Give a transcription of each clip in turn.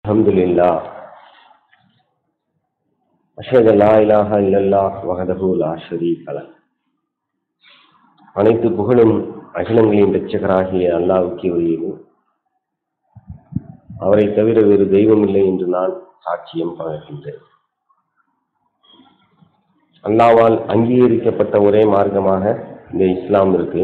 الحمد لله أشهد أن لا إله إلا الله وحده لا شريك له அனைத்து புகழும் அகிலங்களின் ரட்சகராகிய அல்லாவுக்கே உரியது அவரை தவிர வேறு தெய்வம் இல்லை என்று நான் சாட்சியம் பகர்கின்றேன் அல்லாவால் அங்கீகரிக்கப்பட்ட ஒரே மார்க்கமாக இந்த இஸ்லாம் இருக்கு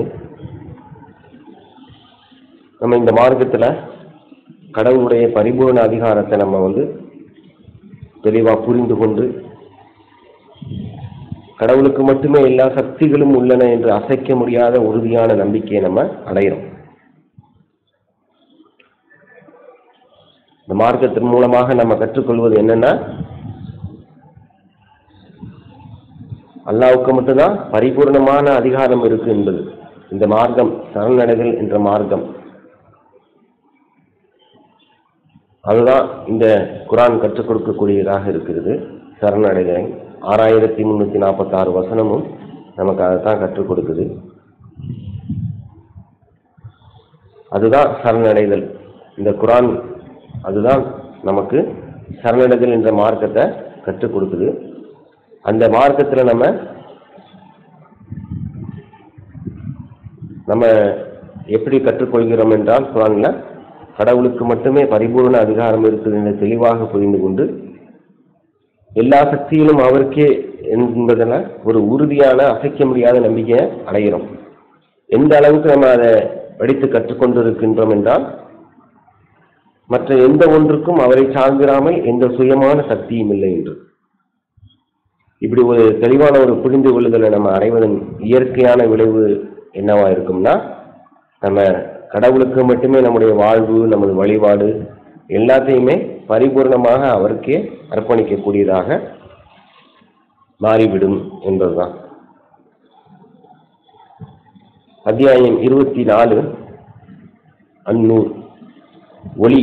நம்ம இந்த மார்க்கத்துல கடவுளுடைய பரிபூர்ண அதிகாரத்தை நம்ம வந்து தெளிவா புரிந்து கொண்டு கடவுளுக்கு மட்டுமே எல்லா சக்திகளும் உள்ளன என்று அசைக்க முடியாத உறுதியான நம்பிக்கையை நம்ம அடைகிறோம் இந்த மார்க்கத்தின் மூலமாக நம்ம கற்றுக்கொள்வது என்னன்னா அல்லாவுக்கு மட்டும்தான் பரிபூர்ணமான அதிகாரம் இருக்கு என்பது இந்த மார்க்கம் சரணடைதல் என்ற மார்க்கம் அதுதான் இந்த குரான் கற்றுக் கொடுக்கக்கூடியதாக இருக்கிறது சரணடைதலை ஆறாயிரத்தி முன்னூத்தி நாற்பத்தாறு வசனமும் நமக்கு அதை தான் கற்றுக் கொடுக்குது அதுதான் சரணடைதல் இந்த குரான் அதுதான் நமக்கு சரணடைதல் என்ற மார்க்கத்தை கற்றுக் கொடுக்குது அந்த மார்க்கத்துல நம்ம நம்ம எப்படி கற்றுக்கொள்கிறோம் என்றால் குரான்ல கடவுளுக்கு மட்டுமே பரிபூர்ண அதிகாரம் இருக்குது என்று தெளிவாக புரிந்து கொண்டு எல்லா சக்திகளும் அவருக்கே என்பதில் ஒரு உறுதியான அசைக்க முடியாத நம்பிக்கையை அடைகிறோம் எந்த அளவுக்கு நம்ம அதை படித்து கற்றுக்கொண்டு இருக்கின்றோம் என்றால் மற்ற எந்த ஒன்றுக்கும் அவரை சார்ந்திராமல் எந்த சுயமான சக்தியும் இல்லை என்று இப்படி ஒரு தெளிவான ஒரு புரிந்து கொள்ளுதலை நம்ம அடைவதன் இயற்கையான விளைவு என்னவா இருக்கும்னா நம்ம கடவுளுக்கு மட்டுமே நம்முடைய வாழ்வு நமது வழிபாடு எல்லாத்தையுமே பரிபூர்ணமாக அவருக்கே அர்ப்பணிக்கக்கூடியதாக மாறிவிடும் என்பதுதான் அத்தியாயம் இருபத்தி நாலு அந்நூர் ஒளி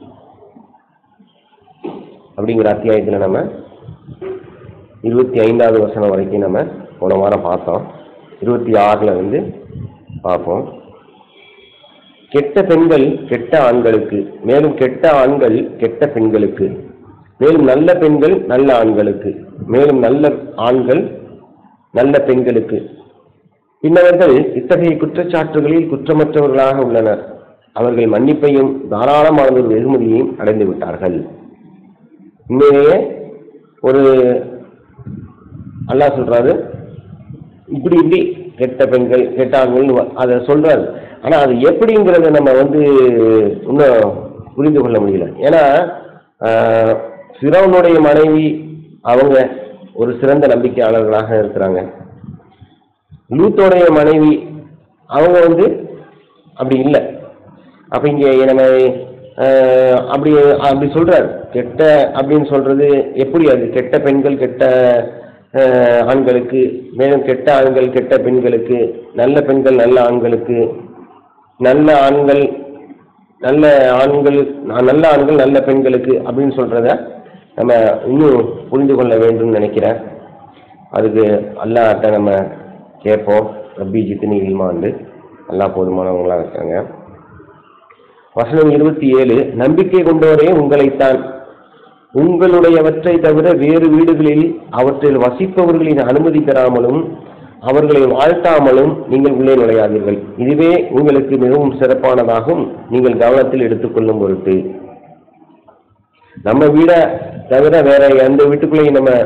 அப்படிங்கிற அத்தியாயத்துல நம்ம இருபத்தி ஐந்தாவது வசனம் வரைக்கும் நம்ம போன வாரம் பார்த்தோம் இருபத்தி ஆறுல வந்து பார்ப்போம் கெட்ட பெண்கள் கெட்ட ஆண்களுக்கு மேலும் கெட்ட ஆண்கள் கெட்ட பெண்களுக்கு மேலும் நல்ல பெண்கள் நல்ல ஆண்களுக்கு மேலும் நல்ல ஆண்கள் நல்ல பெண்களுக்கு பின்னவர்கள் இத்தகைய குற்றச்சாட்டுகளில் குற்றமற்றவர்களாக உள்ளனர் அவர்கள் மன்னிப்பையும் தாராளமான ஒரு வெகுமதியையும் அடைந்து விட்டார்கள் உண்மையிலேயே ஒரு அல்லாஹ் சொல்றாரு இப்படி இப்படி கெட்ட பெண்கள் கெட்ட ஆண்கள் அதை சொல்றாரு ஆனா அது எப்படிங்கிறத நம்ம வந்து இன்னும் புரிந்து கொள்ள முடியல ஏன்னா சிறவனுடைய மனைவி அவங்க ஒரு சிறந்த நம்பிக்கையாளர்களாக இருக்கிறாங்க லூத்தோடைய மனைவி அவங்க வந்து அப்படி இல்லை அப்ப இங்க நம்ம அப்படி அப்படி சொல்றாரு கெட்ட அப்படின்னு சொல்றது எப்படி அது கெட்ட பெண்கள் கெட்ட ஆண்களுக்கு மேலும் கெட்ட ஆண்கள் கெட்ட பெண்களுக்கு நல்ல பெண்கள் நல்ல ஆண்களுக்கு நல்ல ஆண்கள் நல்ல ஆண்கள் நல்ல ஆண்கள் நல்ல பெண்களுக்கு அப்படின்னு சொல்றத நம்ம இன்னும் புரிந்து கொள்ள வேண்டும் நினைக்கிறேன் அதுக்கு அல்லாட்ட நம்ம கேட்போம் ரப்பி ஜித்தினி இல்மாண்டு அல்லா போதுமானவங்களா இருக்காங்க வசனம் இருபத்தி ஏழு நம்பிக்கை கொண்டவரே உங்களைத்தான் உங்களுடையவற்றை தவிர வேறு வீடுகளில் அவற்றில் வசிப்பவர்களின் அனுமதி பெறாமலும் அவர்களை வாழ்த்தாமலும் நீங்கள் உள்ளே நுழையாதீர்கள் இதுவே உங்களுக்கு மிகவும் சிறப்பானதாகும் நீங்கள் கவனத்தில் எடுத்துக்கொள்ளும் பொருட்டு நம்ம வீடை தவிர வேற எந்த வீட்டுக்குள்ளேயும் நம்ம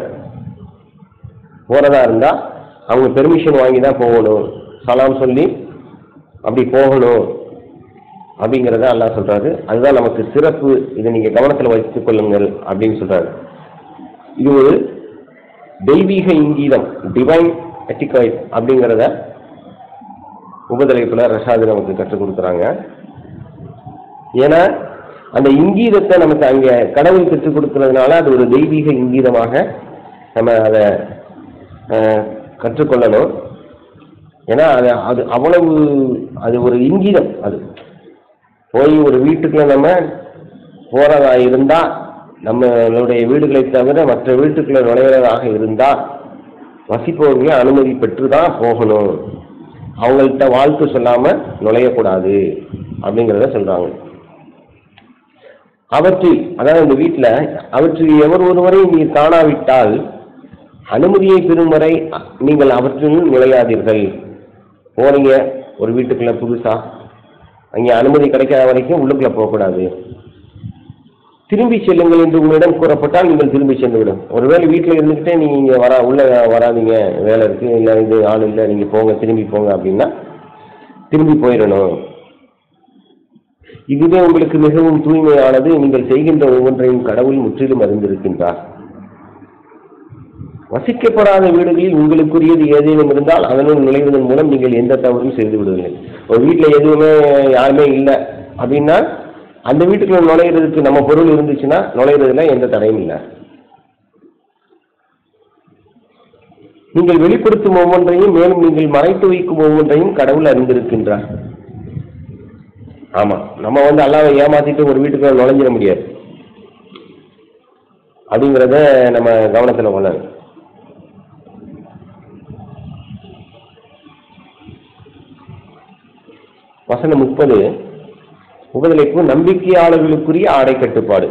போறதா இருந்தா அவங்க பெர்மிஷன் வாங்கி தான் போகணும் சலாம் சொல்லி அப்படி போகணும் அப்படிங்கிறத அல்லாஹ் சொல்றாரு அதுதான் நமக்கு சிறப்பு இதை நீங்க கவனத்தில் வைத்துக் கொள்ளுங்கள் அப்படின்னு சொல்றாரு இது ஒரு தெய்வீக இங்கீதம் டிவைன் எட்டிகாய்ட் அப்படிங்கிறத உபதலைப்புல ரஷாது நமக்கு கற்றுக் கொடுக்குறாங்க ஏன்னா அந்த இங்கீதத்தை நமக்கு அங்க கடவுள் கற்றுக் கொடுக்கறதுனால அது ஒரு தெய்வீக இங்கீதமாக நம்ம அதை கற்றுக்கொள்ளணும் ஏன்னா அது அது அவ்வளவு அது ஒரு இங்கீதம் அது போய் ஒரு வீட்டுக்குள்ள நம்ம போறதா இருந்தா நம்மளுடைய வீடுகளை தவிர மற்ற வீட்டுக்குள்ள நுழையிறதாக இருந்தா வசிப்பவர்களே அனுமதி பெற்று தான் போகணும் அவங்கள்ட்ட வாழ்த்து சொல்லாம நுழையக்கூடாது அப்படிங்கிறத சொல்றாங்க அவற்றில் அதாவது இந்த வீட்டில் அவற்றில் எவர் ஒருவரை நீர் காணாவிட்டால் அனுமதியை பெறும் வரை நீங்கள் அவற்றில் நுழையாதீர்கள் போறீங்க ஒரு வீட்டுக்குள்ள புதுசா அங்கே அனுமதி கிடைக்காத வரைக்கும் உள்ளுக்குள்ள போகக்கூடாது திரும்பி செல்லுங்கள் என்று உங்களிடம் கூறப்பட்டால் நீங்கள் திரும்பி சென்று விடும் ஒருவேளை வீட்டில் இருந்துக்கிட்டே நீங்கள் இங்கே வர உள்ள வராதீங்க வேலை இருக்கு இல்லை இது ஆள் இல்லை நீங்கள் போங்க திரும்பி போங்க அப்படின்னா திரும்பி போயிடணும் இதுவே உங்களுக்கு மிகவும் தூய்மையானது நீங்கள் செய்கின்ற ஒவ்வொன்றையும் கடவுள் முற்றிலும் அறிந்திருக்கின்றார் வசிக்கப்படாத வீடுகளில் உங்களுக்குரியது ஏதேனும் இருந்தால் அதனுள் நுழைவதன் மூலம் நீங்கள் எந்த தவறும் செய்து விடுவதில்லை ஒரு வீட்டில் எதுவுமே யாருமே இல்லை அப்படின்னா அந்த வீட்டுக்குள்ள நுழையிறதுக்கு நம்ம பொருள் இருந்துச்சுன்னா நுழையிறதுல எந்த தடையும் இல்லை நீங்கள் வெளிப்படுத்தும் ஒவ்வொன்றையும் மேலும் நீங்கள் மறைத்து வைக்கும் ஒவ்வொன்றையும் கடவுள் அறிந்திருக்கின்றார் ஆமா நம்ம வந்து அல்லாவை ஏமாத்திட்டு ஒரு வீட்டுக்குள்ள நுழைஞ்சிட முடியாது அப்படிங்கிறத நம்ம கவனத்தில் கொள்ளணும் வசனம் முப்பது உபதலைப்பு நம்பிக்கையாளர்களுக்குரிய ஆடை கட்டுப்பாடு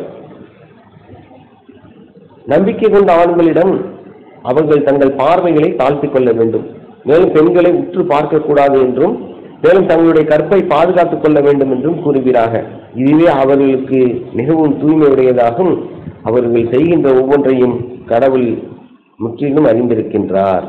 நம்பிக்கை கொண்ட ஆண்களிடம் அவர்கள் தங்கள் பார்வைகளை தாழ்த்திக் கொள்ள வேண்டும் மேலும் பெண்களை உற்று பார்க்கக்கூடாது என்றும் மேலும் தங்களுடைய கற்பை பாதுகாத்துக் கொள்ள வேண்டும் என்றும் கூறுகிறாக இதுவே அவர்களுக்கு மிகவும் தூய்மையுடையதாகும் அவர்கள் செய்கின்ற ஒவ்வொன்றையும் கடவுள் முற்றிலும் அறிந்திருக்கின்றார்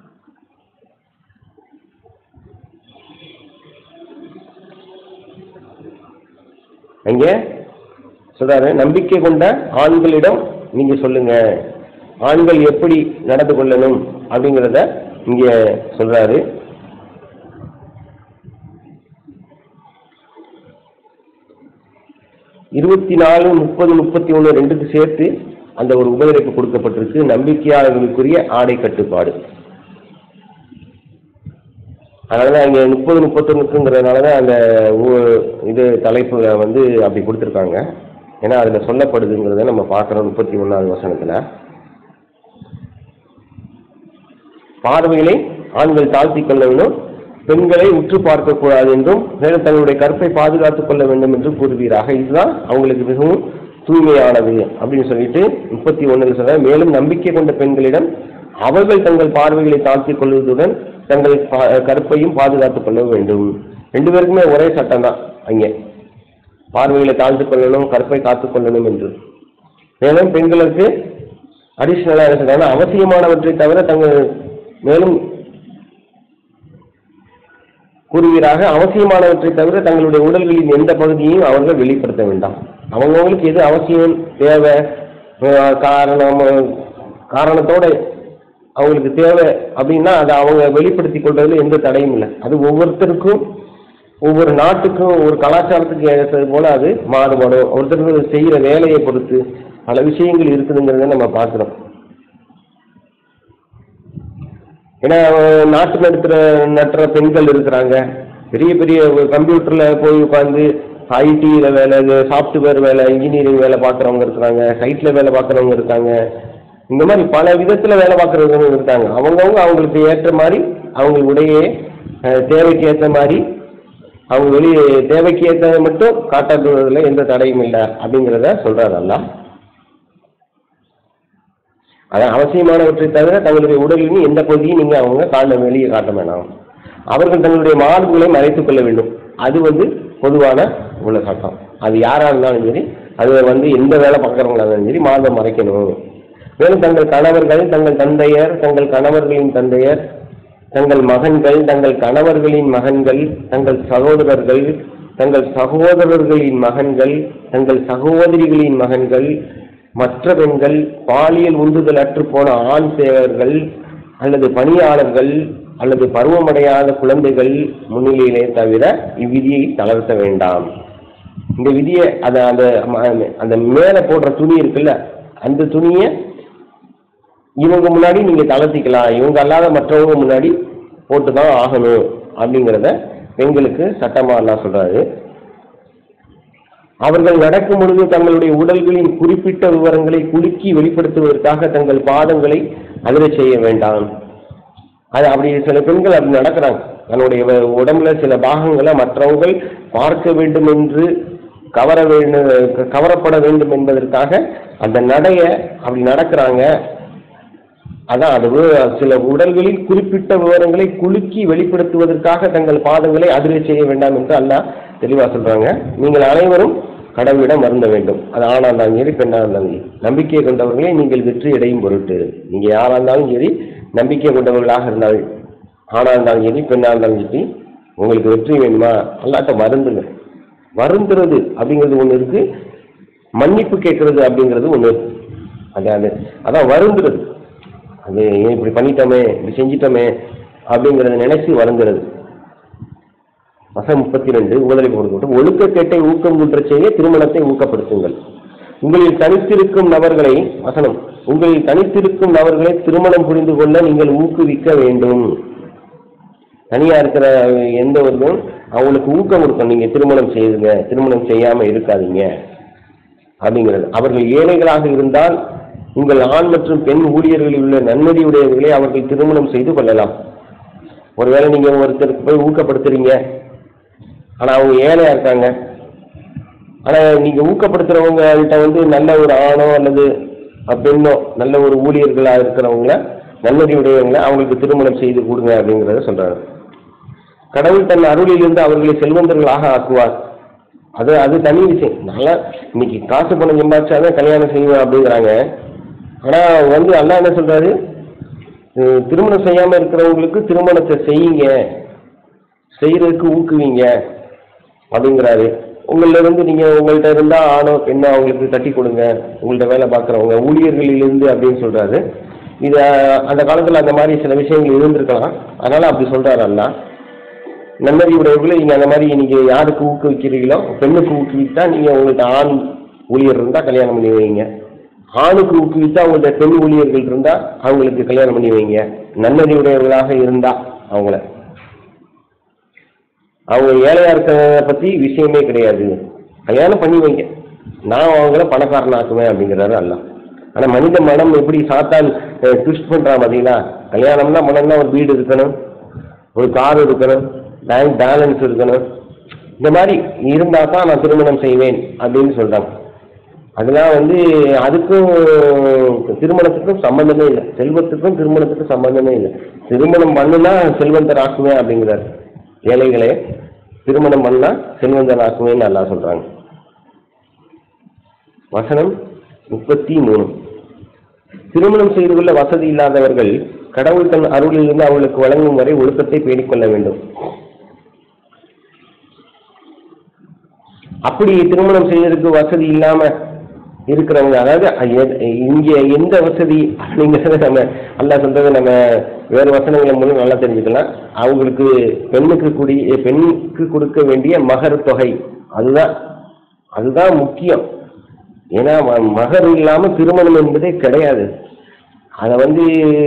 அங்கே சொல்றாரு நம்பிக்கை கொண்ட ஆண்களிடம் நீங்க சொல்லுங்க ஆண்கள் எப்படி நடந்து கொள்ளணும் அப்படிங்கிறத இங்க சொல்றாரு இருபத்தி நாலு முப்பது முப்பத்தி ஒன்று ரெண்டுக்கு சேர்த்து அந்த ஒரு உபதரிப்பு கொடுக்கப்பட்டிருக்கு நம்பிக்கையாளர்களுக்குரிய ஆடை கட்டுப்பாடு அதனால தான் இங்கே முப்பது முப்பத்தொன்னுக்குங்கிறதுனால தான் அந்த ஊ- இது தலைப்புல வந்து அப்படி கொடுத்துருக்காங்க ஏன்னா அதில் சொல்லப்படுதுங்கிறத நம்ம பார்க்குறோம் முப்பத்தி ஒன்றாவது வசனத்தில் பார்வைகளை ஆண்கள் தாழ்த்திக் கொள்ள வேண்டும் பெண்களை உற்று பார்க்கக்கூடாது என்றும் மேலும் தங்களுடைய கற்பை பாதுகாத்துக் கொள்ள வேண்டும் என்றும் கூறுவீராக இதுதான் அவங்களுக்கு மிகவும் தூய்மையானது அப்படின்னு சொல்லிட்டு முப்பத்தி ஒன்றில் சொல்ற மேலும் நம்பிக்கை கொண்ட பெண்களிடம் அவர்கள் தங்கள் பார்வைகளை தாழ்த்திக் கொள்வதுடன் தங்கள் பா- கற்பையும் பாதுகாத்துக் கொள்ள வேண்டும் ரெண்டு பேருக்குமே ஒரே சட்டம் தான் அங்கே பார்வைகளை தாழ்த்திக் கொள்ளணும் கற்பை காத்துக் கொள்ளணும் என்று மேலும் பெண்களுக்கு அடிஷ்னலாக என்ன சொல்றாங்கன்னா அவசியமானவற்றை தவிர தங்கள் மேலும் கூறுவீராக அவசியமானவற்றை தவிர தங்களுடைய உடல்களின் எந்த பகுதியையும் அவர்கள் வெளிப்படுத்த வேண்டாம் அவங்கவுங்களுக்கு எது அவசியம் தேவை அஹ் காரணம் காரணத்தோட அவங்களுக்கு தேவை அப்படின்னா அதை அவங்க வெளிப்படுத்தி கொள்றதுல எந்த தடையும் இல்லை அது ஒவ்வொருத்தருக்கும் ஒவ்வொரு நாட்டுக்கும் ஒரு கலாச்சாரத்துக்கு ஏற்றது போல அது மாறுபடும் ஒருத்தருக்கு செய்கிற வேலையை பொறுத்து பல விஷயங்கள் இருக்குதுங்கிறத நம்ம பார்க்குறோம் ஏன்னா அஹ், நாட்டு நடத்துகிற நட்டுற பெண்கள் இருக்கிறாங்க பெரிய பெரிய கம்ப்யூட்டரில் போய் உட்காந்து ஐடியில் வேலை சாஃப்ட்வேர் வேலை இன்ஜினியரிங் வேலை பார்க்குறவங்க இருக்கிறாங்க சைட்டில் வேலை பார்க்குறவங்க இருக்காங்க இந்த மாதிரி பல விதத்தில் வேலை பார்க்குறவங்க இருக்காங்க அவங்கவுங்க அவங்களுக்கு ஏற்ற மாதிரி அவங்க உடைய அஹ், தேவைக்கு ஏற்ற மாதிரி அவங்க வெளியே தேவைக்கு ஏற்றதை மட்டும் காட்டாதுல எந்த தடையும் இல்லை அப்படிங்கிறத சொல்கிறார் அல்லாஹ் அதான் அவசியமானவற்றை தவிர தங்களுடைய உடலின் எந்த பகுதியும் நீங்கள் அவங்க காலில் வெளியே காட்ட வேணாம் அவர்கள் தங்களுடைய மார்புகளை மறைத்துக் கொள்ள வேண்டும் அது வந்து பொதுவான உள்ள சட்டம் அது யாராக இருந்தாலும் சரி அது வந்து எந்த வேலை பார்க்குறவங்களா இருந்தாலும் சரி மார்பை மறைக்கணும் மேலும் தங்கள் கணவர்கள் தங்கள் தந்தையர் தங்கள் கணவர்களின் தந்தையர் தங்கள் மகன்கள் தங்கள் கணவர்களின் மகன்கள் தங்கள் சகோதரர்கள் தங்கள் சகோதரர்களின் மகன்கள் தங்கள் சகோதரிகளின் மகன்கள் மற்ற பெண்கள் பாலியல் உந்துதல் அற்று போன ஆண் சேவர்கள் அல்லது பணியாளர்கள் அல்லது பருவமடையாத குழந்தைகள் முன்னிலையிலே தவிர இவ்விதியை தளர்த்த வேண்டாம் இந்த விதியை அதை அந்த ம- அந்த மேலே போடுற துணி இருக்குல்ல அந்த துணியை இவங்க முன்னாடி நீங்க தளர்த்திக்கலாம் இவங்க அல்லாத மற்றவங்க முன்னாடி போட்டு தான் ஆகணும் அப்படிங்கிறத பெண்களுக்கு சட்டமா எல்லாம் சொல்றாரு அவர்கள் நடக்கும் பொழுது தங்களுடைய உடல்களின் குறிப்பிட்ட விவரங்களை குலுக்கி வெளிப்படுத்துவதற்காக தங்கள் பாதங்களை அழுதச் செய்ய வேண்டாம் அது அப்படி சில பெண்கள் அப்படி நடக்கிறாங்க தன்னுடைய வ- உடம்புல சில பாகங்களை மற்றவங்க பார்க்க வேண்டும் என்று கவர வேண்டும் கவரப்பட வேண்டும் என்பதற்காக அந்த நடைய அப்படி நடக்கிறாங்க அதான் அது வு- சில உடல்களில் குறிப்பிட்ட விவரங்களை குலுக்கி வெளிப்படுத்துவதற்காக தங்கள் பாதங்களை அதிர செய்ய வேண்டாம் என்று அல்லாஹ் தெளிவா சொல்றாங்க நீங்கள் அனைவரும் கடவுளிடம் வருந்த வேண்டும் அது ஆணா இருந்தாலும் சரி பெண்ணா இருந்தாலும் சரி நம்பிக்கை கொண்டவர்களே நீங்கள் வெற்றி அடையும் பொருட்டு நீங்க யாரா இருந்தாலும் சரி நம்பிக்கை கொண்டவர்களாக இருந்தாலும் ஆணா இருந்தாலும் சரி பெண்ணா இருந்தாலும் சரி உங்களுக்கு வெற்றி வேணுமா அல்லாட்ட வருந்துங்க வருந்துறது அப்படிங்கிறது ஒன்று இருக்கு மன்னிப்பு கேட்கறது அப்படிங்கிறது ஒன்று இருக்கு அது அது அதான் வருந்துறது அது ஏன் இப்படி பண்ணிட்டோமே இப்படி செஞ்சிட்டோமே அப்படிங்கிறத நினைச்சு வருந்துறது வசம் முப்பத்தி ரெண்டு உதவி கொடுக்கப்பட்டு ஒழுக்கக்கேட்டை ஊக்கம் குன்ற செய்ய திருமணத்தை ஊக்கப்படுத்துங்கள் உங்களில் தனித்திருக்கும் நபர்களை வசனம் உங்களில் தனித்திருக்கும் நபர்களை திருமணம் புரிந்து கொள்ள நீங்கள் ஊக்குவிக்க வேண்டும் தனியா இருக்கிற எந்த ஒருவரும் அவங்களுக்கு ஊக்கம் கொடுக்கணும் நீங்க திருமணம் செய்யுங்க திருமணம் செய்யாம இருக்காதீங்க அப்படிங்கிறது அவர்கள் ஏழைகளாக இருந்தால் உங்கள் ஆண் மற்றும் பெண் ஊழியர்களில் உள்ள நன்மதியுடையவர்களை அவர்கள் திருமணம் செய்து கொள்ளலாம் ஒருவேளை நீங்க ஒருத்தருக்கு போய் ஊக்கப்படுத்துறீங்க ஆனா அவங்க ஏழையா இருக்காங்க ஆனா நீங்க ஊக்கப்படுத்துறவங்கள்ட்ட வந்து நல்ல ஒரு ஆணோ அல்லது அஹ், பெண்ணோ நல்ல ஒரு ஊழியர்களா இருக்கிறவங்கள நன்மதியுடையவங்களை அவங்களுக்கு திருமணம் செய்து கொடுங்க அப்படிங்கிறத சொல்றாரு கடவுள் தன் அருளிலிருந்து அவர்களை செல்வந்தர்களாக ஆக்குவார் அது அது தனி விஷயம் நல்லா இன்னைக்கு காசு பணம் சம்பாதிச்சாதான் கல்யாணம் செய்வேன் அப்படிங்கிறாங்க ஆனா வந்து அல்லாஹ் என்ன சொல்றாரு அஹ் திருமணம் செய்யாம இருக்கிறவங்களுக்கு திருமணத்தை செய்யுங்க செய்யறதுக்கு ஊக்குவீங்க அப்படிங்கிறாரு உங்கள்ட்ட இருந்து நீங்க உங்கள்ட்ட இருந்தா ஆணோ பெண்ணோ அவங்களுக்கு தட்டி கொடுங்க உங்கள்ட்ட வேலை பார்க்குறவங்க ஊழியர்களிலிருந்து அப்படின்னு சொல்றாரு இது அஹ், அந்த காலத்துல அந்த மாதிரி சில விஷயங்கள் இருந்திருக்கலாம் அதனால அப்படி சொல்றாரு அல்லாஹ் நன்னறி உடையவர்களை நீங்க அந்த மாதிரி நீங்க யாருக்கு ஊக்குவிக்கிறீங்களோ பெண்ணுக்கு ஊக்குவித்தா நீங்க உங்கள்ட்ட ஆண் ஊழியர் இருந்தா கல்யாணம் பண்ணி வைங்க ஆணுக்கு ஊக்குவித்தா உங்கள்ட்ட பெண் ஊழியர்கள் இருந்தா அவங்களுக்கு கல்யாணம் பண்ணி வைங்க நன்னறி உடையவர்களாக இருந்தா அவங்கள அவங்க ஏழையா இருக்கிறத பத்தி விஷயமே கிடையாது கல்யாணம் பண்ணி வைங்க நான் அவங்கள பணக்காரனாக்குவேன் அப்படிங்கிறாரு அல்லாஹ் ஆனா மனித மனம் எப்படி சாத்தான் ட்விஸ்ட் பண்றான் பாத்தீங்களா கல்யாணம்னா மனம்னா ஒரு வீடு இருக்கணும் ஒரு கார் இருக்கணும் பேங்க் பேலன்ஸ் இருக்கணும் இந்த மாதிரி இருந்தா தான் நான் திருமணம் செய்வேன் அப்படின்னு சொல்றாங்க அதெல்லாம் வந்து அதுக்கும் திருமணத்துக்கும் சம்பந்தமே இல்லை செல்வத்துக்கும் திருமணத்துக்கும் சம்பந்தமே இல்லை திருமணம் பண்ணுனா செல்வந்தர் ஆக்குவேன் அப்படிங்கிறார் ஏழைகளே திருமணம் பண்ணா செல்வந்தர் ஆக்குவேன்னு நல்லா சொல்றாங்க வசனம் முப்பத்தி மூணு திருமணம் செய்து கொள்ள வசதி இல்லாதவர்கள் கடவுள் தன் அருளிலிருந்து அவர்களுக்கு வழங்கும் வரை ஒழுக்கத்தை பேணிக் கொள்ள வேண்டும் அப்படி திருமணம் செய்யறதுக்கு வசதி இல்லாம இருக்கிறவங்க அதாவது எ- இங்க எந்த வசதி அப்படிங்கிறத நம்ம அல்லாஹ் சொல்றதை நம்ம வேறு வசனங்கள் மூலம் நல்லா தெரிஞ்சுக்கலாம் அவங்களுக்கு பெண்ணுக்கு கூடிய பெண்ணுக்கு கொடுக்க வேண்டிய மகர் தொகை அதுதான் அதுதான் முக்கியம் ஏன்னா ம- மகர் இல்லாம திருமணம் என்பதே கிடையாது அதை வந்து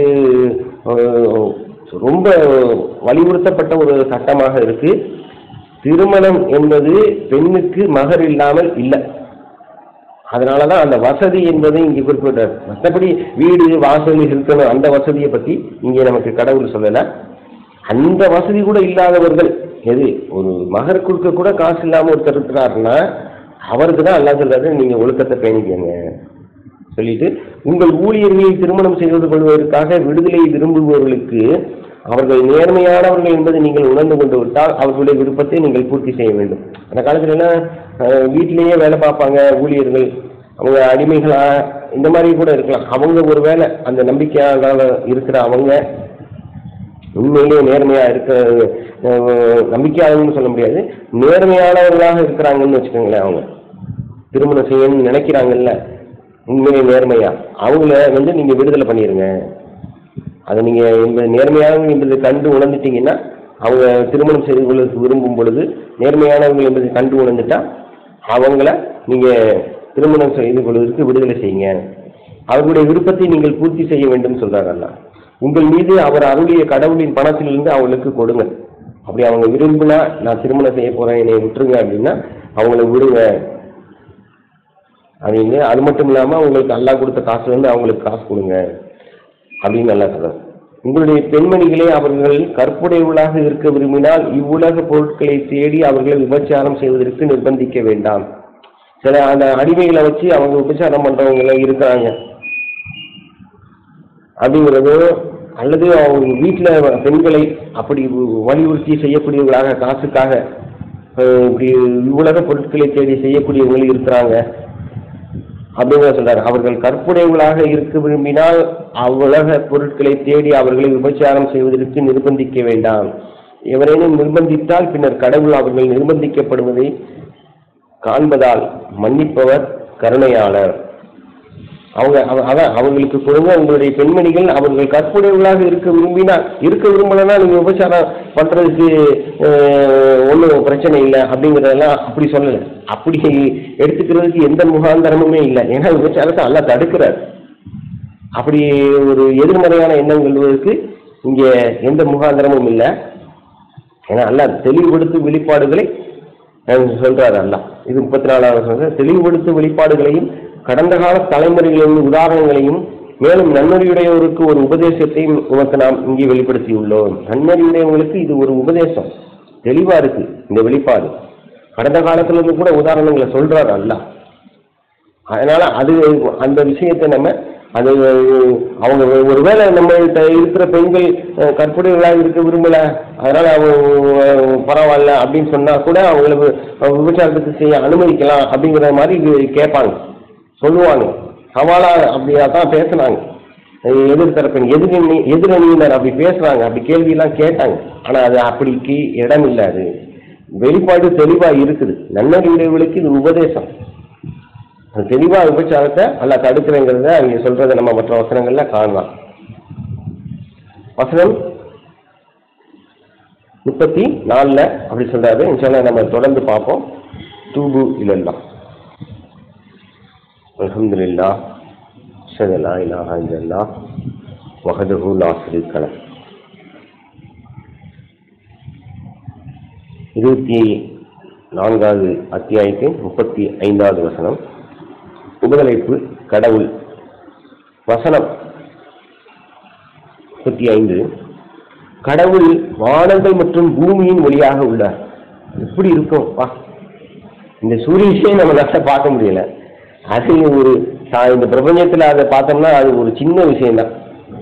அஹ், ரொம்ப வலியுறுத்தப்பட்ட ஒரு சட்டமாக இருக்கு திருமணம் என்பது பெண்ணுக்கு மகர் இல்லாமல் இல்லை அதனால தான் அந்த வசதி என்பதை இங்கே குறிப்பிட்டார் மற்றபடி வீடு வாசல் இருக்கணும் அந்த வசதியை பற்றி இங்கே நமக்கு கடவுள் சொல்லலை அந்த வசதி கூட இல்லாதவர்கள் எது ஒரு மகர் கொடுக்க கூட காசு இல்லாமல் ஒருத்தர் இருக்கிறாருன்னா அவருக்கு தான் எல்லாம் சொல்றாரு நீங்கள் ஒழுக்கத்தை பேணிக்கங்க சொல்லிட்டு உங்கள் ஊழியர்களை திருமணம் செய்து கொள்வதற்காக விடுதலை விரும்புபவர்களுக்கு அவர்கள் நேர்மையானவர்கள் என்பதை நீங்கள் உணர்ந்து கொண்டு விட்டால் அவர்களுடைய விருப்பத்தை நீங்கள் பூர்த்தி செய்ய வேண்டும் அந்த காலத்துல எல்லாம் அஹ், வீட்டிலேயே வேலை பார்ப்பாங்க ஊழியர்கள் அவங்க அடிமைகளா இந்த மாதிரி கூட இருக்கலாம் அவங்க ஒருவேளை அந்த நம்பிக்கையாக இருக்கிற அவங்க உண்மையிலேயே நேர்மையா இருக்க அஹ், நம்பிக்கையாளர்கள்னு சொல்ல முடியாது நேர்மையானவர்களாக இருக்கிறாங்கன்னு வச்சுக்கோங்களேன் அவங்க திருமணம் செய்யணும்னு நினைக்கிறாங்கல்ல உண்மையிலே நேர்மையா அவங்கள வந்து நீங்க விடுதலை பண்ணிடுங்க அதை நீங்க என்பது நேர்மையானவங்க என்பதை கண்டு உணர்ந்துட்டீங்கன்னா அவங்க திருமணம் செய்து கொள்வதற்கு விரும்பும் பொழுது நேர்மையானவங்க என்பதை கண்டு உணர்ந்துட்டா அவங்கள நீங்க திருமணம் செய்து கொள்வதற்கு விடுதலை செய்யுங்க அவர்களுடைய விருப்பத்தை நீங்கள் பூர்த்தி செய்ய வேண்டும் சொல்றாரு அல்லாஹ் உங்கள் மீது அவர் அருளிய கடவுளின் பணத்திலிருந்து அவங்களுக்கு கொடுங்க அப்படி அவங்க விரும்பினா நான் திருமணம் செய்ய போறேன் என்னை விட்டுருங்க அப்படின்னா அவங்கள விடுங்க அப்படின்னு அது மட்டும் இல்லாம உங்களுக்கு அல்லாஹ் கொடுத்த காசு வந்து அவங்களுக்கு காசு கொடுங்க அப்படின்னு நல்லா சொல்றாரு உங்களுடைய பெண்மணிகளே அவர்கள் கற்புடையவர்களாக இருக்க விரும்பினால் இவ்வுலக பொருட்களை தேடி அவர்களை விபச்சாரம் செய்வதற்கு நிர்பந்திக்க வேண்டாம் சில அந்த அடிமைகளை வச்சு அவங்க உபச்சாரம் பண்றவங்க இருக்கிறாங்க அப்படிங்கிறது அல்லது அவங்க வீட்டில் பெண்களை அப்படி வலியுறுத்தி செய்யக்கூடியவர்களாக காசுக்காக அஹ், இப்படி இவ்வுலக பொருட்களை தேடி செய்யக்கூடியவங்களும் இருக்கிறாங்க அப்படிங்கிற சொல்றாரு அவர்கள் கற்புடையவர்களாக இருக்க விரும்பினால் அவ்வுலக பொருட்களை தேடி அவர்களை விபச்சாரம் செய்வதற்கு நிர்பந்திக்க வேண்டாம் எவரேனும் நிர்பந்தித்தால் பின்னர் கடவுள் அவர்கள் நிர்பந்திக்கப்படுவதை காண்பதால் மன்னிப்பவர் கருணையாளர் அவங்க அவ- அதான் அவங்களுக்கு கொடுங்க உங்களுடைய பெண்மணிகள் அவர்கள் கற்புடையவர்களாக இருக்க விரும்பினால் இருக்க விரும்பலைன்னா நீங்க விபச்சாரம் பண்றதுக்கு ஒன்றும் பிரச்சனை இல்லை அப்படிங்கிறதெல்லாம் அப்படி சொல்லலை அப்படி எடுத்துக்கிறதுக்கு எந்த முகாந்தரமுமே இல்லை ஏன்னா விபச்சாரத்தை எல்லாம் தடுக்கிறார் அப்படி ஒரு எதிர்மறையான எண்ணங்களுக்கு இங்கே எந்த முகாந்தரமும் இல்லை ஏன்னா அல்லாஹ் தெளிவுபடுத்தும் வெளிப்பாடுகளை அஹ், சொல்றாரு அல்லாஹ் இது முப்பத்தி நாலாவது சொல்ற தெளிவுபடுத்தும் வெளிப்பாடுகளையும் கடந்த கால தலைமுறைகளின் உதாரணங்களையும் மேலும் நன்மறியுடையவருக்கு ஒரு உபதேசத்தையும் உமக்கு நாம் இங்கே வெளிப்படுத்தியுள்ளோம் நன்மறியுடையவங்களுக்கு இது ஒரு உபதேசம் தெளிவா இருக்கு இந்த வெளிப்பாடு கடந்த காலத்துல இருந்து கூட உதாரணங்களை சொல்றாரு அல்லாஹ் அதனால அது அந்த விஷயத்தை நம்ம அது அவங்க ஒருவேளை நம்மள்கிட்ட இருக்கிற பெண்கள் அஹ், கற்புடையவர்களாக இருக்க விரும்பல அதனால அவங்க அஹ், பரவாயில்ல அப்படின்னு சொன்னா கூட அவங்களுக்கு அஹ், விபச்சாரத்துக்கு செய்ய அனுமதிக்கலாம் அப்படிங்கிற மாதிரி இது கேட்பாங்க சொல்லுவாங்க சவாலா அப்படியா தான் பேசுனாங்க அஹ், எதிர்த்தரப்பின் எதிரணி எதிரணியினர் அப்படி பேசுறாங்க அப்படி கேள்வியெல்லாம் கேட்டாங்க ஆனா அது அப்படிக்கு இடம் இல்லை அது வெளிப்பாடு தெளிவா இருக்குது நன்னறிவுடையவர்களுக்கு இது உபதேசம் அது தெளிவா விபச்சாரத்தை அல்ல தடுக்கிறேங்கிறத அவங்க சொல்றதை நம்ம மற்ற வசனங்கள்ல காணலாம் வசனம் முப்பத்தி நாலுல அப்படி சொல்றாரு இன்ஷால்லா நம்ம தொடர்ந்து பார்ப்போம் தூபு இல்லல்லா அல்ஹம்துலில்லா அஷ்ஹது அல்லா இலாஹா இல்லல்லாஹ் வஹதஹு லா ஷரீக்க லஹ் இருபத்தி நான்காவது அத்தியாயத்தின் முப்பத்தி ஐந்தாவது வசனம் உபதலைப்பு கடவுள் வசனம் முப்பத்தி ஐந்து கடவுள் வானங்கள் மற்றும் பூமியின் ஒளியாக உள்ளார் எப்படி இருக்கும் வா இந்த சூரியனையே நம்ம நல்லா பார்க்க முடியல அது ஒரு சா- இந்த பிரபஞ்சத்துல அதை பார்த்தோம்னா அது ஒரு சின்ன விஷயம்தான்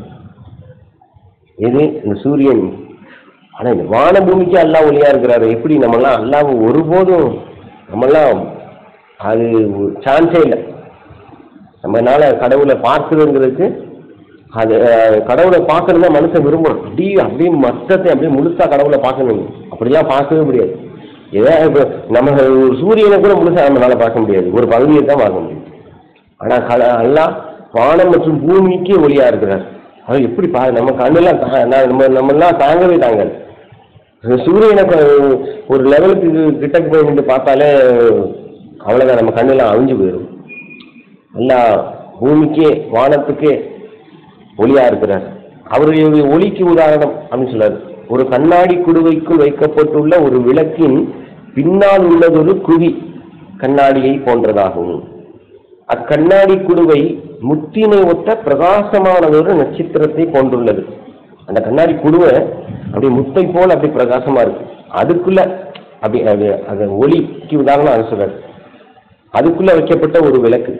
எது இந்த சூரியன் ஆனா இந்த வான பூமிக்கு அல்லாஹ் ஒளியா இருக்கிறாரு எப்படி நம்மெல்லாம் அல்லாஹ் ஒருபோதும் நம்மெல்லாம் அது சான்ஸே இல்லை நம்மனால கடவுளை பார்க்குறதுங்கிறதுக்கு அது அஹ், கடவுளை பார்க்கறது தான் மனுஷன் விரும்புறோம் அப்படியே அப்படியே மொத்தத்தை அப்படியே முழுசா கடவுளை பார்க்கணும் அப்படிலாம் பார்க்கவே முடியாது ஏதோ இப்போ நம்ம ஒரு சூரியனை கூட முழுசா நம்மளால பார்க்க முடியாது ஒரு பகுதியை தான் பார்க்க முடியும் ஆனா கல எல்லாம் வானம் மற்றும் பூமிக்கு ஒளியா இருக்கிறார் அது எப்படி பா நம்ம கண்ணெல்லாம் தா- நான் நம்ம நம்மெல்லாம் தாங்கவே தாங்கல சூரியனை இப்ப ஒரு லெவலுக்கு கிட்டக்கு போய் நின்று பார்த்தாலே அவ்வளோதான் நம்ம கண்ணெல்லாம் அழிஞ்சு போயிடும் எல்லாம் பூமிக்கே வானத்துக்கே ஒளியா இருக்கிறார் அவருடைய ஒளிக்கு உதாரணம் அப்படின்னு சொல்றாரு ஒரு கண்ணாடி குடுவைக்குள் வைக்கப்பட்டுள்ள ஒரு விளக்கின் பின்னால் உள்ளதொரு குவி கண்ணாடியை போன்றதாகும் அக்கண்ணாடி குடுவை முத்தினை ஒத்த பிரகாசமானதொரு நட்சத்திரத்தை போன்றுள்ளது அந்த கண்ணாடி குடுவை அப்படியே முத்தை போல அப்படி பிரகாசமா இருக்கு அதுக்குள்ள அப்படி அது அது ஒளிக்கு உதாரணம் அது சொல்றாரு அதுக்குள்ள வைக்கப்பட்ட ஒரு விளக்கு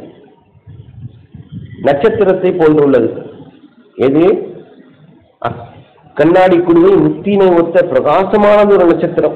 நட்சத்திரத்தை போன்றுள்ளது எது அக்- கண்ணாடி குடுவை முத்தினை ஒத்த பிரகாசமானது ஒரு நட்சத்திரம்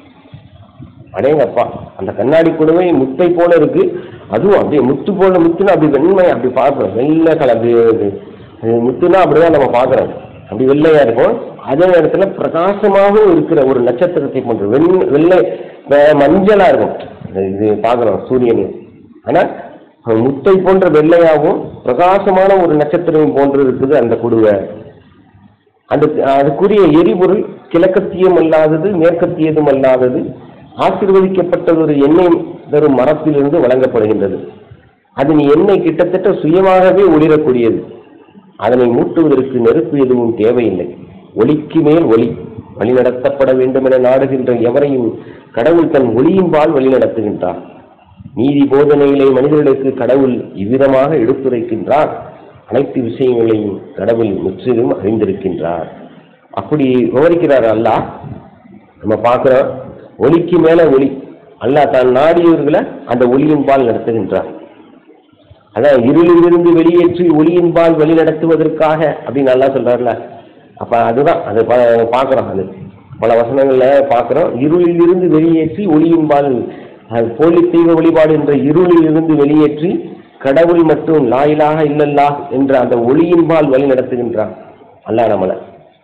அடேங்கப்பா அந்த கண்ணாடி குடுவை முத்தை போல இருக்கு அதுவும் அப்படியே முத்து போல முத்துனா அப்படி வெண்மை அப்படி பார்க்கிறோம் வெள்ளை கலர் அப்படி இது. இது முத்துனா அப்படிதான் நம்ம பார்க்கிறோம் அப்படி வெள்ளையா இருக்கும் அதே நேரத்துல பிரகாசமாகவும் இருக்கிற ஒரு நட்சத்திரத்தை போன்ற வெண் வெள்ளை வெ- மஞ்சளா இருக்கும் இது பார்க்கிறோம் சூரியன் ஆனா முத்தை போன்ற வெள்ளையாகவும் பிரகாசமான ஒரு நட்சத்திரம் போன்று இருக்குது அந்த குடுவை அந்த அதுக்குரிய எரிபொருள் கிழக்கத்தியம் அல்லாதது மேற்கத்தியதும் அல்லாதது ஆசீர்வதிக்கப்பட்ட ஒரு எண்ணெய் தரும் மரத்திலிருந்து வழங்கப்படுகின்றது அதன் எண்ணெய் கிட்டத்தட்ட சுயமாகவே ஒளிரக்கூடியது அதனை மூட்டுவதற்கு நெருப்பு எதுவும் தேவையில்லை ஒளிக்கு மேல் ஒளி வழிநடத்தப்பட வேண்டும் என நாடுகின்ற எவரையும் கடவுள் தன் ஒளியின்பால் வழிநடத்துகின்றார் நீதி போதனைகளை மனிதர்களுக்கு கடவுள் இவ்விதமாக எடுத்துரைக்கின்றார் அனைத்து விஷயங்களையும் கடவுள் முற்றிலும் அறிந்திருக்கின்றார் அப்படி விவரிக்கிறார் அல்லாஹ் நம்ம பார்க்கிறோம் ஒளிக்கு மேல ஒளி அல்லாஹ் தான் நாடியவர்களை அந்த ஒளியின் பால் நடத்துகின்றார் அதான் இருளிலிருந்து வெளியேற்றி ஒளியின் பால் வழி நடத்துவதற்காக அப்படின்னு நல்லா சொல்றாருல அப்ப அதுதான் அது ப- பார்க்கிறோம் அது பல வசனங்கள்ல பார்க்கிறோம் இருளிலிருந்து வெளியேற்றி ஒளியின் பால் அது போலி தெய்வ வழிபாடு என்ற இருளிலிருந்து வெளியேற்றி கடவுள் மட்டும் லாயிலாக இல்லல்லா என்ற அந்த ஒளியின் பால் வழி நடத்துகின்றான் அல்லாஹ் நம்மளை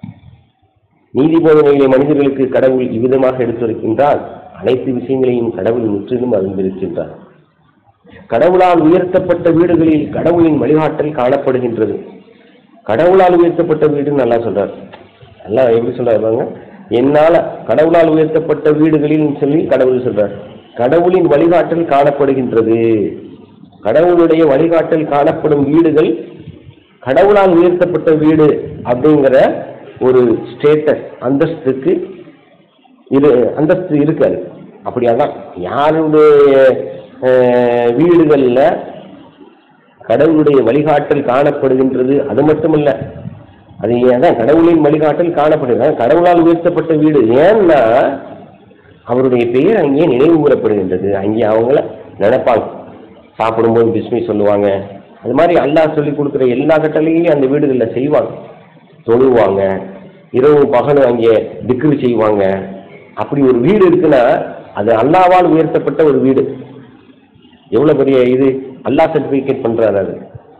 நீதி போதனைகளை மனிதர்களுக்கு கடவுள் இவ்விதமாக எடுத்துரைக்கின்றால் அனைத்து விஷயங்களையும் கடவுள் முற்றிலும் அறிந்திருக்கின்றார் கடவுளால் உயர்த்தப்பட்ட வீடுகளில் கடவுளின் வழிகாட்டல் காணப்படுகின்றது கடவுளால் உயர்த்தப்பட்ட வீடுன்னு நல்லா சொல்றார் நல்லா எப்படி சொல்றாரு பாருங்க என்னால கடவுளால் உயர்த்தப்பட்ட வீடுகளில் சொல்லி கடவுள் சொல்றார் கடவுளின் வழிகாட்டல் காணப்படுகின்றது கடவுளுடைய வழிகாட்டல் காணப்படும் வீடுகள் கடவுளால் உயர்த்தப்பட்ட வீடு அப்படிங்கிற ஒரு ஸ்டேட்டஸ் அந்தஸ்துக்கு இரு அந்தஸ்து இருக்காது அப்படியாதான் யாருடைய அஹ், வீடுகள்ல கடவுளுடைய வழிகாட்டல் காணப்படுகின்றது அது மட்டுமல்ல அது ஏன் கடவுளின் வழிகாட்டல் காணப்படுகிறது கடவுளால் உயர்த்தப்பட்ட வீடு ஏன்னா அவருடைய பெயர் அங்கே நினைவு கூறப்படுகின்றது அங்கே அவங்கள நினைப்பாங்க சாப்பிடும்போது பிஸ்மி சொல்லுவாங்க அது மாதிரி அல்லாஹ் சொல்லி கொடுக்குற எல்லா கட்டளையும் அந்த வீடுகளில் செய்வாங்க தொழுவாங்க இரவு பகலும் அங்கே திக்ரு செய்வாங்க அப்படி ஒரு வீடு இருக்குன்னா அது அல்லாவால் உயர்த்தப்பட்ட ஒரு வீடு எவ்வளவு பெரிய இது அல்லாஹ் சர்டிபிகேட் பண்றாரு அது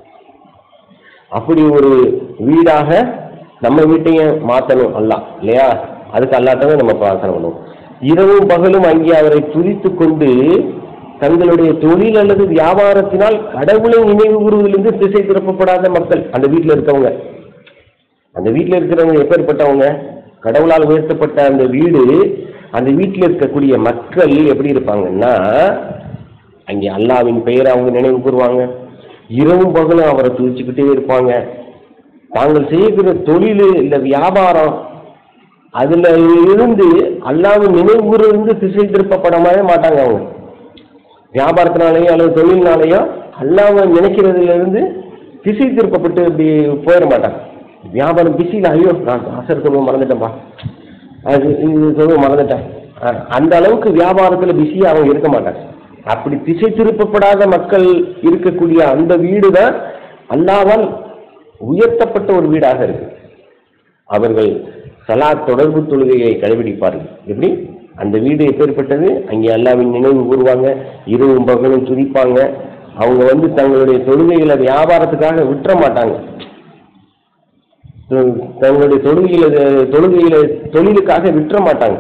அப்படி ஒரு வீடாக நம்ம வீட்டையும் மாத்தணும் அல்லாஹ் இல்லையா அதுக்கு அல்லாட்டவே நம்ம பிரார்த்தனை பண்ணுவோம் இரவும் பகலும் அங்கே அவரை துதித்து கொண்டு தங்களுடைய தொழில் அல்லது வியாபாரத்தினால் கடவுளை நினைவு கூறுவதிலிருந்து திசை திருப்பப்படாத மக்கள் அந்த வீட்டில் இருக்கவங்க அந்த வீட்டில் இருக்கிறவங்க எப்பேற்பட்டவங்க கடவுளால் உயர்த்தப்பட்ட அந்த வீடு அந்த வீட்டில் இருக்கக்கூடிய மக்கள் எப்படி இருப்பாங்கன்னா அங்கே அல்லாவின் பெயரை அவங்க நினைவு கூறுவாங்க இரவும் பகலும் அவரை துதிச்சுக்கிட்டே இருப்பாங்க தாங்கள் செய்கிற தொழில் இல்லை வியாபாரம் அதுல இருந்து அல்லாவின் நினைவு இருந்து திசை திருப்பப்படவே மாட்டாங்க அவங்க வியாபாரத்தினாலேயோ அல்லது தொழில்னாலேயோ அல்லாவை நினைக்கிறதுல இருந்து திசை திருப்பப்பட்டு இப்படி போயிட மாட்டாங்க வியாபாரம் பிஸியில் ஐயோ நான் ஆசர் சொல்லுவோம் மறந்துட்டேன்ப்பா அது இது சொல்லுவோம் மறந்துட்டேன் அஹ் அந்த அளவுக்கு வியாபாரத்தில் பிஸியாக அவங்க இருக்க மாட்டாங்க அப்படி திசை திருப்பப்படாத மக்கள் இருக்கக்கூடிய அந்த வீடு தான் அல்லாவால் உயர்த்தப்பட்ட ஒரு வீடாக இருக்கு அவர்கள் சலாத் தொடர்பு தொழுகையை கடைபிடிப்பார்கள் எப்படி அந்த வீடு எப்பேற்பட்டது அங்கே அல்லாவின் நினைவு கூறுவாங்க இரவும் பகலும் துதிப்பாங்க அவங்க வந்து தங்களுடைய தொழுகைகளை வியாபாரத்துக்காக விட்டுற மாட்டாங்க த- தங்களுடைய தொழுகையில தொழுகையில தொழிலுக்காக விட்டுற மாட்டாங்க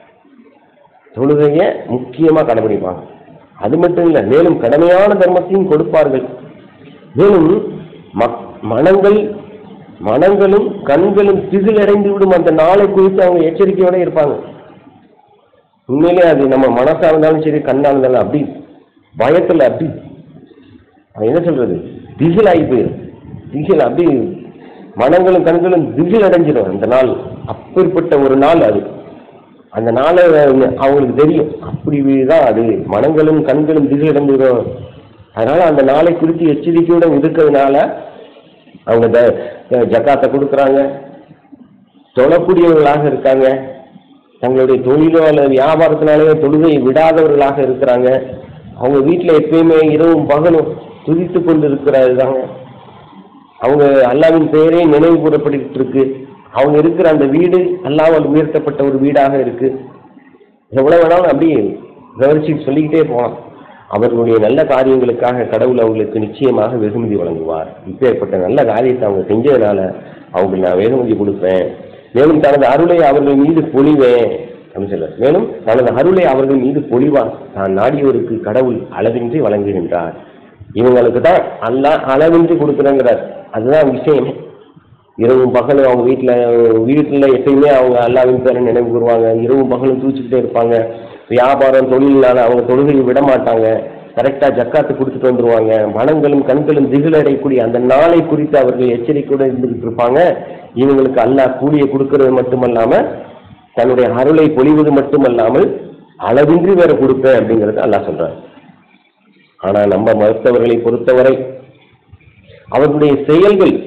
தொழுகையை முக்கியமாக கடைபிடிப்பாங்க அது மட்டும் இல்லை மேலும் கடமையான தர்மத்தையும் கொடுப்பார்கள் மேலும் மக் மனங்கள் மனங்களும் கண்களும் திகிலடைந்து விடும் அந்த நாளை குறித்து அவங்க எச்சரிக்கையோட இருப்பாங்க உண்மையிலே அது நம்ம மனசா இருந்தாலும் சரி கண்ணா இருந்தாலும் அப்படி பயத்துல அப்படி அது என்ன சொல்றது திகில் ஆகி போயிடும் திகில் அப்படி மனங்களும் கண்களும் திகில் அடைஞ்சிடும் அந்த நாள் அப்பேற்பட்ட ஒரு நாள் அது அந்த நாளை அவங்களுக்கு தெரியும் அப்படி தான் அது மனங்களும் கண்களும் திகில் அடைஞ்சிடும் அதனால அந்த நாளை குறித்து எச்சரிக்கையுடன் இருக்கிறதுனால அவங்க த- ஜக்காத்தை கொடுக்குறாங்க தொழக்கூடியவர்களாக இருக்காங்க தங்களுடைய தொழிலோ அல்லது வியாபாரத்தினாலேயோ தொழுகையை விடாதவர்களாக இருக்கிறாங்க அவங்க வீட்டில் எப்பயுமே இரவும் பகலும் துதித்து கொண்டு இருக்கிறாங்க அவங்க அல்லாவின் பெயரே நினைவு கூறப்பட்டு இருக்கு அவங்க இருக்கிற அந்த வீடு அல்லாவால் உயர்த்தப்பட்ட ஒரு வீடாக இருக்கு எவ்வளவு வேணாலும் அப்படியே விவரிச்சு சொல்லிக்கிட்டே போகலாம் அவர்களுடைய நல்ல காரியங்களுக்காக கடவுள் அவங்களுக்கு நிச்சயமாக வெகுமதி வழங்குவார் இப்பேற்பட்ட நல்ல காரியத்தை அவங்க செஞ்சதுனால அவங்களுக்கு நான் வெகுமதி கொடுப்பேன் மேலும் தனது அருளை அவர்கள் மீது பொழிவேன் அப்படின்னு சொல்றார் மேலும் தனது அருளை அவர்கள் மீது பொழிவார் தான் நாடியோருக்கு கடவுள் அளவின்றி வழங்குகின்றார் இவங்களுக்கு தான் அல்லா அளவின்றி கொடுக்குறேங்கிறார் அதுதான் விஷயமே இரவும் பகலும் அவங்க வீட்டில் வீட்டில் எப்பயுமே அவங்க அல்லாவின் பேரை நினைவு கூறுவாங்க இரவும் பகலும் தூச்சிக்கிட்டே இருப்பாங்க வியாபாரம் தொழில்னால அவங்க தொழுகையை விட மாட்டாங்க கரெக்டாக ஜக்காத்து கொடுத்துட்டு வந்துருவாங்க மனங்களும் கண்களும் திகில் அடையக்கூடிய அந்த நாளை குறித்து அவர்கள் எச்சரிக்கையோடு இருந்துகிட்டு இருப்பாங்க இவங்களுக்கு அல்லாஹ் கூலியை கொடுக்கறது மட்டுமல்லாமல் தன்னுடைய அருளை பொழிவது மட்டுமல்லாமல் அளவின்றி வேற கொடுப்பேன் அப்படிங்கிறது அல்லாஹ் சொல்றார் ஆனா நம்ம மருத்துவர்களை பொறுத்தவரை அவர்களுடைய செயல்கள்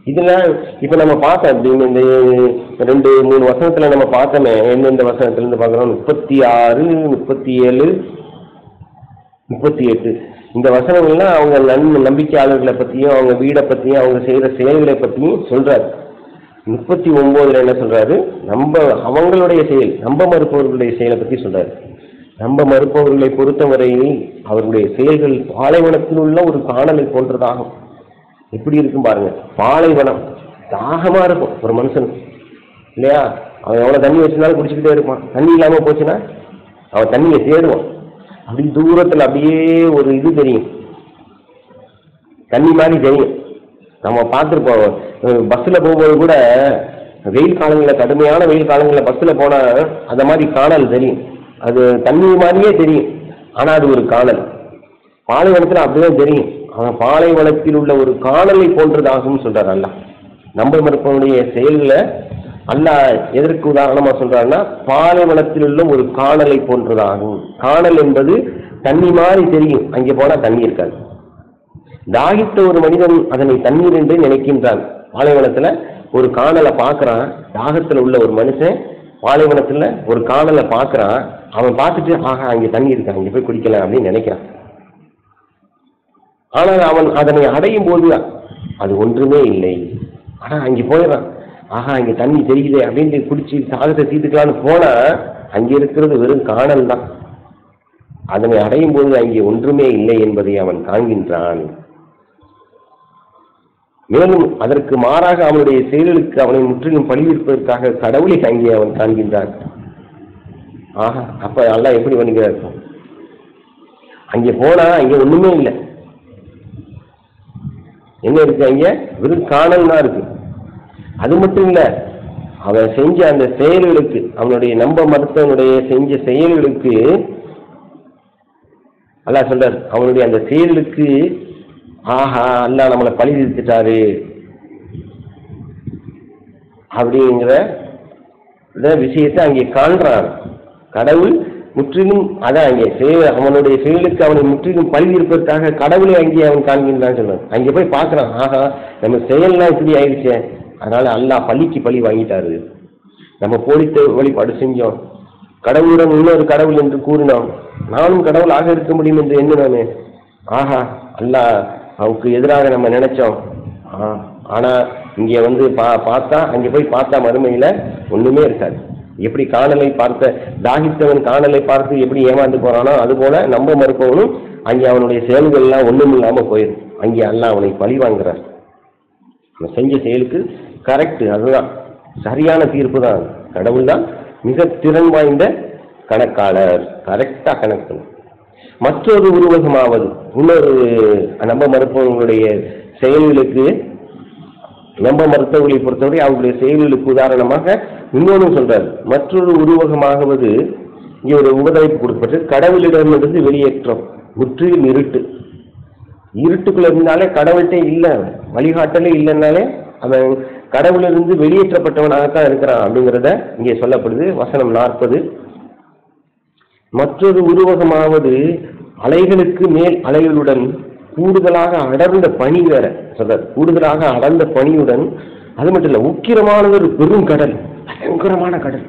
இதெல்லாம் இப்ப நம்ம பார்த்தோம் இப்படி இந்த ரெண்டு மூணு வசனத்துல நம்ம பார்த்தோமே எந்தெந்த வசனத்துல இருந்து பார்க்கறோம் முப்பத்தி ஆறு முப்பத்தி ஏழு முப்பத்தி எட்டு இந்த வசனங்கள்லாம் அவங்க நன் நம்பிக்கையாளர்களை பத்தியும் அவங்க வீடை பத்தியும் அவங்க செய்யற செயல்களை பத்தியும் சொல்றாரு முப்பத்தி ஒன்பதுல என்ன சொல்றாரு நம்ம அவங்களுடைய செயல் நம்ப மறுப்பவர்களுடைய செயலை பத்தி சொல்றாரு நம்ப மறுப்பவர்களை பொறுத்தவரையில் அவர்களுடைய செயல்கள் பாலைவனத்தில் உள்ள ஒரு காணலை போன்றதாகும் எப்படி இருக்கும் பாருங்க பாலைவனம் தாகமா இருக்கும் ஒரு மனுஷன் இல்லையா அவன் எவ்வளவு தண்ணி வச்சிருந்தாலும் குடிச்சுக்கிட்டே இருப்பான் தண்ணி இல்லாம போச்சுன்னா அவன் தண்ணியை தேடுவான் அப்படி தூரத்துல அப்படியே ஒரு இது தெரியும் தண்ணி மாதிரி தெரியும் நம்ம பார்த்துருப்போம் பஸ்ஸில் போகும்போது கூட வெயில் காலங்களில் கடுமையான வெயில் காலங்களில் பஸ்ஸில் போனால் அந்த மாதிரி காணல் தெரியும் அது தண்ணி மாதிரியே தெரியும் ஆனால் அது ஒரு காணல் பாலைவனத்தில் அப்படிதான் தெரியும் ஆனால் பாலைவனத்தில் உள்ள ஒரு காணலை போன்றதாகும் சொல்றார் அல்லாஹ் நம்ப மறுப்பவனுடைய செயல்களை அல்லாஹ் எதற்கு உதாரணமா சொல்றாருன்னா பாலைவனத்தில் உள்ள ஒரு காணலை போன்றதாகும் காணல் என்பது தண்ணி மாதிரி தெரியும் அங்கே போனா தண்ணி இருக்காது தாகித்த ஒரு மனிதன் அதனை தண்ணீர் என்று நினைக்கின்றான் பாலைவனத்துல ஒரு காணலை பார்க்கறான் தாகத்துல உள்ள ஒரு மனுஷன் பாலைவனத்துல ஒரு காணலை பார்க்கறான் அவன் பார்த்துட்டு ஆஹா அங்கே தண்ணி இருக்கு அங்கே போய் குடிக்கலாம் அப்படின்னு நினைக்கிறான் ஆனால் அவன் அதனை அடையும் போது அது ஒன்றுமே இல்லை ஆனா அங்கே போயிடறான் ஆஹா அங்கே தண்ணி தெரியுதே அப்படின்னு குடிச்சு தாகத்தை தீர்த்துக்கலான்னு போனா அங்கே இருக்கிறது வெறும் காணல் தான் அதனை அடையும் போது அங்கே ஒன்றுமே இல்லை என்பதை அவன் காண்கின்றான் மேலும் அதற்கு மாறாக அவனுடைய செயல்களுக்கு அவனை முற்றிலும் பழிவிற்பதற்காக கடவுளை அங்கே அவன் காண்கின்றான் ஆஹா அப்ப அல்லாஹ் எப்படி பண்ணுகிறார் அங்கே போனா அங்கே ஒண்ணுமே இல்லை என்ன இருக்கு அங்க வெறும் காணல் தான் இருக்கு அது மட்டும் இல்ல அவன் செஞ்ச அந்த செயல்களுக்கு அவனுடைய நம்ப மருத்துவனுடைய செஞ்ச செயல்களுக்கு அல்லாஹ் சொல்றார் அவனுடைய அந்த செயலுக்கு ஆஹா அல்லாஹ் நம்மளை பழி தீர்த்துட்டாரு அப்படிங்கிற இந்த விஷயத்தை அங்கே காண்றான் கடவுள் முற்றிலும் அதான் அங்கே செயல் அவனுடைய செயலுக்கு அவனை முற்றிலும் பழி இருப்பதற்காக கடவுளை அங்கே அவன் காண்கின்றான் சொல்றான் அங்கே போய் பார்க்கறான் ஆஹா நம்ம செயல்லாம் இப்படி ஆயிடுச்சே அதனால அல்லாஹ் பழிக்கு பழி வாங்கிட்டாரு நம்ம போலித்த வழிபாடு செஞ்சோம் கடவுளுடன் இன்னொரு கடவுள் என்று கூறினோம் நானும் கடவுளாக இருக்க முடியும் என்று எண்ணினோமே ஆஹா அல்லாஹ் அவனுக்கு எதிராக நம்ம நினைச்சோம் ஆ, ஆனா இங்க வந்து பா பார்த்தா அங்க போய் பார்த்தா மறுமையில ஒண்ணுமே இருக்காது எப்படி காணலை பார்த்த தாகித்தவன் காணலை பார்த்து எப்படி ஏமாந்து போறானோ அது போல நம்ப மறுப்பவனும் அங்கே அவனுடைய செயல்கள் எல்லாம் ஒண்ணும் இல்லாம போயிடும் அங்கே அல்லாஹ் அவனை பழி வாங்குறார் அவன் செஞ்ச செயலுக்கு கரெக்ட் அதுதான் சரியான தீர்ப்பு தான் கடவுள் தான் மிக திறன் வாய்ந்த கணக்காளர் கரெக்டா கணக்கு பண்ணும். மற்றொரு உருவகமாவது இன்னொரு நம்ப மறுப்பவங்களுடைய செயல்களுக்கு நம்ப மறுத்தவர்களை பொறுத்தவரை அவர்களுடைய செயல்களுக்கு உதாரணமாக இன்னொன்று சொல்றாரு மற்றொரு உருவகமாகவது இங்கே ஒரு உபதவிப்பு கொடுக்கப்பட்டு கடவுளிடமிருந்து வெளியேற்றம் முற்றிலும் இருட்டு இருட்டுக்குள்ள இருந்தாலே கடவுள்கிட்ட இல்லை வழிகாட்டலே இல்லைன்னாலே அவன் கடவுளிலிருந்து வெளியேற்றப்பட்டவனாகத்தான் இருக்கிறான் அப்படிங்கிறத இங்கே சொல்லப்படுது வசனம் நாற்பது மற்றொரு உருவகமாவது அலைகளுக்கு மேல் அலைகளுடன் கூடுதலாக அடர்ந்த பனி வேற சொல்றார் கூடுதலாக அடர்ந்த பனியுடன் அது மட்டும் இல்ல உக்கிரமானது ஒரு பெருங்கடல் பயங்கரமான கடல்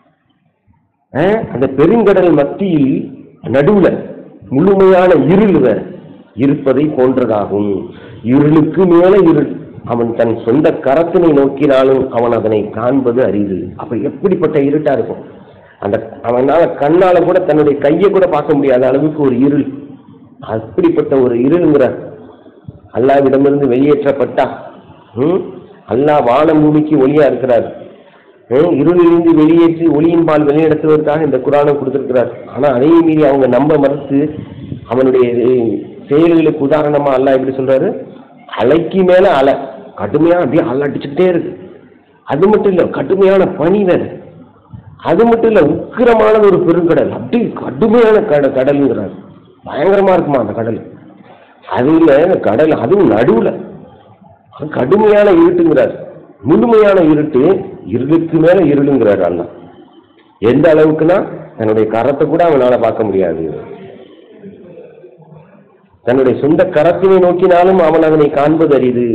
அஹ், அந்த பெருங்கடல் மத்தியில் நடுவுல முழுமையான இருள் வேற இருப்பதை போன்றதாகும் இருளுக்கு மேல இருள் அவன் தன் சொந்த கரத்தினை நோக்கினாலும் அவன் அதனை காண்பது அரிது அப்ப எப்படிப்பட்ட இருட்டா இருக்கும் அந்த அவனால கண்ணால கூட தன்னுடைய கையை கூட பார்க்க முடியாத அளவுக்கு ஒரு இருள் அப்படிப்பட்ட ஒரு இருளுங்கிற அல்லாவிடமிருந்து வெளியேற்றப்பட்டா ம் அல்லாஹ் வானம் பூமிக்கு ஒளியா இருக்கிறார் ஹம், இருளிலிருந்து வெளியேற்றி ஒளியின் பால் வெளியெடுத்துவதற்காக இந்த குரானை கொடுத்திருக்கிறார் ஆனா அதையும் மீறி அவங்க நம்ப மறுத்து அவனுடைய அஹ், செயல்களுக்கு உதாரணமா அல்லாஹ் எப்படி சொல்றாரு அலைக்கு மேல அலை கடுமையா அப்படியே அலை அடிச்சுக்கிட்டே இருக்கு அது மட்டும் இல்ல கடுமையான பனி வேற அது மட்டும் இல்ல உக்கிரமான ஒரு பெருங்கடல் அப்படி கடுமையான கட கடலுங்கிறார் பயங்கரமா இருக்குமா அந்த கடல் அதுல கடல் அதுவும் நடுவுல அது கடுமையான இருட்டுங்கிறார் முழுமையான இருட்டு இருளுக்கு மேல இருளுங்கிறார் அண்ணா எந்த அளவுக்குன்னா தன்னுடைய கரத்தை கூட அவனால பார்க்க முடியாது தன்னுடைய சொந்த கரத்தினை நோக்கினாலும் அவன் அதனை காண்பது அரிது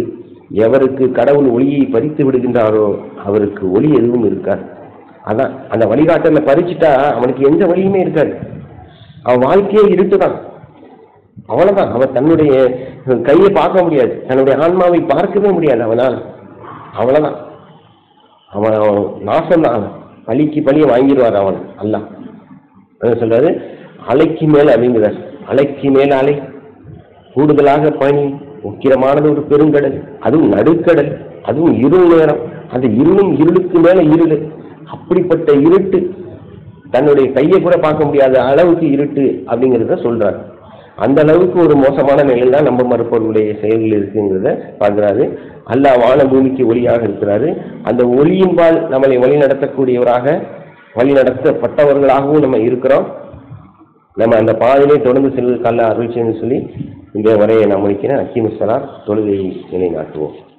எவருக்கு கடவுள் ஒளியை பறித்து விடுகின்றாரோ அவருக்கு ஒளி எதுவும் இருக்காது அதான் அந்த வழிகாட்டலை பறிச்சுட்டா அவனுக்கு எந்த வழியுமே இருக்காது அவன் வாழ்க்கையே இருட்டு தான் அவ்வளவுதான் அவன் தன்னுடைய கையை பார்க்க முடியாது தன்னுடைய ஆன்மாவை பார்க்கவே முடியாது அவனால் அவ்வளவுதான் அவன் அவன் நாசம்தான் அவன் பழிக்கு பழிய வாங்கிடுவார் அவன் அல்லாஹ் அதான் சொல்றாரு அலைக்கு மேல அப்படிங்கிறார் அலைக்கு மேல அலை கூடுதலாக பனி உக்கிரமானது ஒரு பெருங்கடல் அதுவும் நடுக்கடல் அதுவும் இருள் நேரம் அந்த இருளும் இருளுக்கு மேல இருள் அப்படிப்பட்ட இருட்டு தன்னுடைய கையை கூட பார்க்க முடியாத அளவுக்கு இருட்டு அப்படிங்கிறத சொல்றாரு அந்த அளவுக்கு ஒரு மோசமான நிலையில் தான் நம்ம மறுப்பவர்களுடைய செயல்கள் இருக்குங்கிறத பார்க்கிறாரு அல்லாஹ் வான பூமிக்கு ஒளியாக இருக்கிறாரு அந்த ஒளியின்பால் நம்மளை வழி நடத்தக்கூடியவராக வழி நடத்தப்பட்டவர்களாகவும் நம்ம இருக்கிறோம் நம்ம அந்த பாதையிலே தொடர்ந்து செல்வதற்கு அல்ல அருள் செய்யணும்னு சொல்லி இந்த உரையை நான் முடிக்கிறேன் அக்கீமுசலாம் தொழுகையை நிலைநாட்டுவோம்